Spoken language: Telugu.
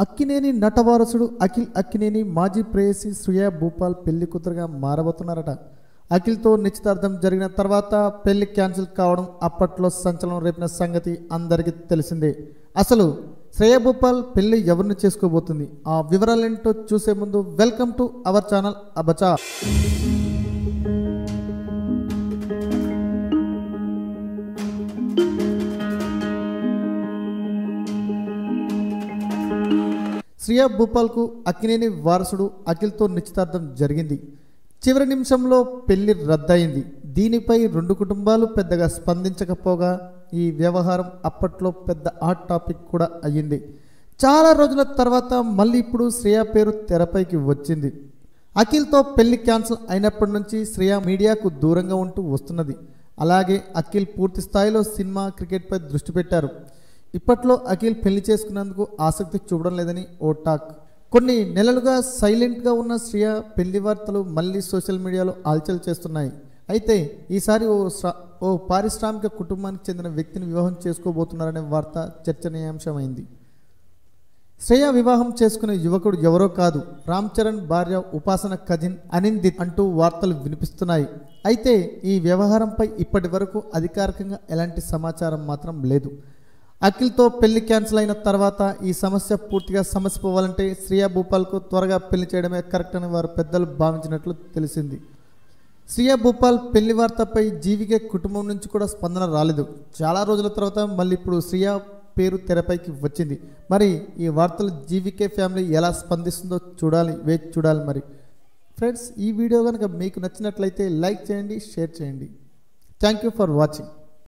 అక్కినేని నటవారసుడు అఖిల్ అక్కినేని మాజీ ప్రేయసి శ్రియా భూపాల్ పెళ్లి కూతురుగా మారబోతున్నారట అఖిల్తో నిశ్చితార్థం జరిగిన తర్వాత పెళ్లి క్యాన్సిల్ కావడం అప్పట్లో సంచలనం రేపిన సంగతి అందరికీ తెలిసిందే అసలు శ్రేయ భూపాల్ పెళ్లి ఎవరిని చేసుకోబోతుంది ఆ వివరాలేంటో చూసే ముందు వెల్కమ్ టు అవర్ ఛానల్ అబచా శ్రియా భూపాల్కు అక్కినేని వారసుడు అఖిల్తో నిశ్చితార్థం జరిగింది చివరి నిమిషంలో పెళ్లి రద్దయింది దీనిపై రెండు కుటుంబాలు పెద్దగా స్పందించకపోగా ఈ వ్యవహారం అప్పట్లో పెద్ద హాట్ టాపిక్ కూడా అయ్యింది చాలా రోజుల తర్వాత మళ్ళీ ఇప్పుడు శ్రేయా పేరు తెరపైకి వచ్చింది అఖిల్తో పెళ్లి క్యాన్సిల్ అయినప్పటి నుంచి శ్రేయా మీడియాకు దూరంగా ఉంటూ వస్తున్నది అలాగే అఖిల్ పూర్తి స్థాయిలో సినిమా క్రికెట్పై దృష్టి పెట్టారు ఇప్పట్లో అఖిల్ పెళ్లి చేసుకున్నందుకు ఆసక్తి చూపడం లేదని ఓ టాక్ కొన్ని నెలలుగా సైలెంట్గా ఉన్న శ్రియ పెళ్లి వార్తలు మళ్ళీ సోషల్ మీడియాలో ఆల్చల్ చేస్తున్నాయి అయితే ఈసారి ఓ శ్రా- ఓ పారిశ్రామిక కుటుంబానికి చెందిన వ్యక్తిని వివాహం చేసుకోబోతున్నారనే వార్త చర్చనీయాంశమైంది శ్రేయ వివాహం చేసుకునే యువకుడు ఎవరో కాదు రామ్ చరణ్ భార్య ఉపాసన కజిన్ అనిందిత్ అంటూ వార్తలు వినిపిస్తున్నాయి అయితే ఈ వ్యవహారంపై ఇప్పటి వరకు అధికారికంగా ఎలాంటి సమాచారం మాత్రం లేదు అఖిల్తో పెళ్లి క్యాన్సిల్ అయిన తర్వాత ఈ సమస్య పూర్తిగా సమసిపోవాలంటే శ్రియా భూపాల్కు త్వరగా పెళ్లి చేయడమే కరెక్ట్ అని వారు పెద్దలు భావించినట్లు తెలిసింది శ్రియా భూపాల్ పెళ్లి వార్తపై జీవికే కుటుంబం నుంచి కూడా స్పందన రాలేదు చాలా రోజుల తర్వాత మళ్ళీ ఇప్పుడు శ్రియా పేరు తెరపైకి వచ్చింది మరి ఈ వార్తలు జీవికే ఫ్యామిలీ ఎలా స్పందిస్తుందో చూడాలి వేచి చూడాలి మరి ఫ్రెండ్స్ ఈ వీడియో కనుక మీకు నచ్చినట్లయితే లైక్ చేయండి షేర్ చేయండి థ్యాంక్ యూ ఫర్ వాచింగ్